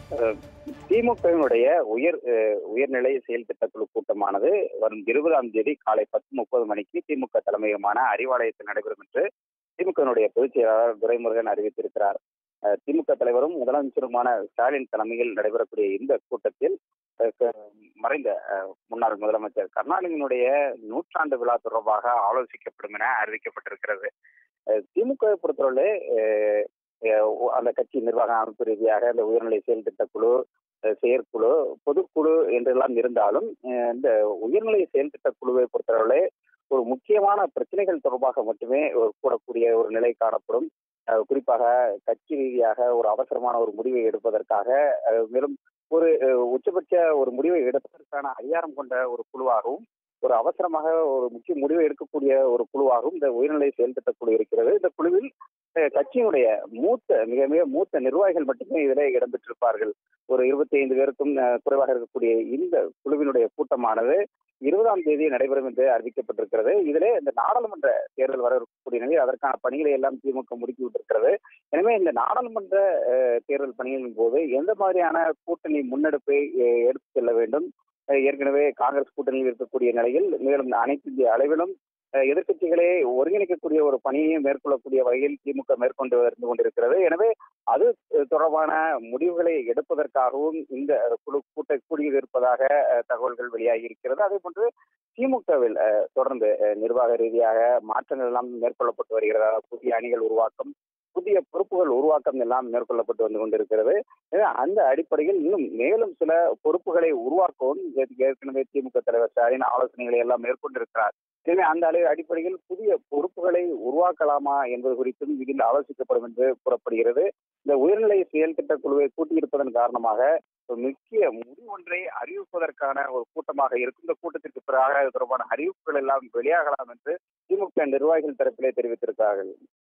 திமுகவினுடைய உயர் அஹ், உயர்நிலை செயல் திட்டக்குழு கூட்டமானது வரும் இருபதாம் தேதி காலை பத்து முப்பது மணிக்கு திமுக தலைமையகமான அறிவாலயத்தில் நடைபெறும் என்று திமுகவினுடைய பொதுச் செயலாளர் துரைமுருகன் அறிவித்திருக்கிறார் அஹ், திமுக தலைவரும் முதலமைச்சருமான ஸ்டாலின் தலைமையில் நடைபெறக்கூடிய இந்த கூட்டத்தில் அஹ், க- மறைந்த அஹ், முன்னாள் முதலமைச்சர் கருணாநிதியினுடைய நூற்றாண்டு விழா தொடர்பாக ஆலோசிக்கப்படும் என அறிவிக்கப்பட்டிருக்கிறது அஹ், திமுகவை பொறுத்தவரை அஹ், அஹ், அந்த கட்சி நிர்வாக அமைப்பு ரீதியாக இந்த உயர்நிலை செயல் திட்டக்குழு அஹ், செயற்குழு பொதுக்குழு என்றெல்லாம் இருந்தாலும் அஹ், இந்த உயர்நிலை செயல் திட்டக்குழுவை பொறுத்தவரை ஒரு முக்கியமான பிரச்சனைகள் தொடர்பாக மட்டுமே ஒரு கூடக்கூடிய ஒரு நிலை காணப்படும் அஹ், குறிப்பாக கட்சி ரீதியாக ஒரு அவசரமான ஒரு முடிவை எடுப்பதற்காக அஹ், மேலும் ஒரு அஹ், உச்சபட்ச ஒரு முடிவை எடுப்பதற்கான அதிகாரம் கொண்ட ஒரு குழுவாகவும் ஒரு அவசரமாக ஒரு முக்கிய முடிவை எடுக்கக்கூடிய ஒரு குழுவாகவும் இந்த உயர்நிலை செயல் திட்டக்குழு இருக்கிறது இந்த குழுவில் அஹ், கட்சியினுடைய மூத்த மிக மிக மூத்த நிர்வாகிகள் மட்டுமே இதில் இடம்பெற்றிருப்பார்கள் ஒரு இருபத்தி ஐந்து பேருக்கும் அஹ், குறைவாக இருக்கக்கூடிய இந்த குழுவினுடைய கூட்டமானது இருபதாம் தேதி நடைபெறும் என்று அறிவிக்கப்பட்டிருக்கிறது இதிலே இந்த நாடாளுமன்ற தேர்தல் வர இருக்கக்கூடிய நிலையில் அதற்கான பணிகளை எல்லாம் திமுக முடுக்கி விட்டிருக்கிறது எனவே இந்த நாடாளுமன்ற அஹ், தேர்தல் பணிகளின் போது எந்த மாதிரியான கூட்டணி முன்னெடுப்பை அஹ், எடுத்துச் செல்ல வேண்டும் அஹ், ஏற்கனவே காங்கிரஸ் கூட்டணியில் இருக்கக்கூடிய நிலையில் மேலும் அனைத்து இந்திய அளவிலும் அஹ், எதிர்க்கட்சிகளை ஒருங்கிணைக்கக்கூடிய ஒரு பணியை மேற்கொள்ளக்கூடிய வகையில் திமுக மேற்கொண்டு இருந்து கொண்டிருக்கிறது எனவே அது அஹ், தொடர்பான முடிவுகளை எடுப்பதற்காகவும் இந்த குழு கூட்ட கூடியிருப்பதாக அஹ், தகவல்கள் வெளியாகி இருக்கிறது அதே போன்று திமுகவில் அஹ், தொடர்ந்து அஹ், நிர்வாக ரீதியாக மாற்றங்கள் எல்லாம் மேற்கொள்ளப்பட்டு வருகிறதா புதிய அணிகள் உருவாக்கம் புதிய பொறுப்புகள் உருவாக்கம் எல்லாம் மேற்கொள்ளப்பட்டு வந்து கொண்டிருக்கிறது எனவே அந்த அடிப்படையில் இன்னும் மேலும் சில பொறுப்புகளை உருவாக்கவும் ஏற்க- ஏற்கனவே திமுக தலைவர் ஸ்டாலின் ஆலோசனைகளை எல்லாம் மேற்கொண்டிருக்கிறார் எனவே அந்த அளவு அடிப்படையில் புதிய பொறுப்புகளை உருவாக்கலாமா என்பது குறித்தும் இதில் ஆலோசிக்கப்படும் என்று கூறப்படுகிறது இந்த உயர்நிலை செயல் திட்ட குழுவை கூட்டியிருப்பதன் காரணமாக ஒரு முக்கிய முடிவு ஒன்றை அறிவிப்பதற்கான ஒரு கூட்டமாக இருக்கும் இந்த கூட்டத்திற்கு பிறகு இது தொடர்பான அறிவிப்புகள் எல்லாம் வெளியாகலாம் என்று திமுக நிர்வாகிகள் தரப்பிலே தெரிவித்திருக்கிறார்கள்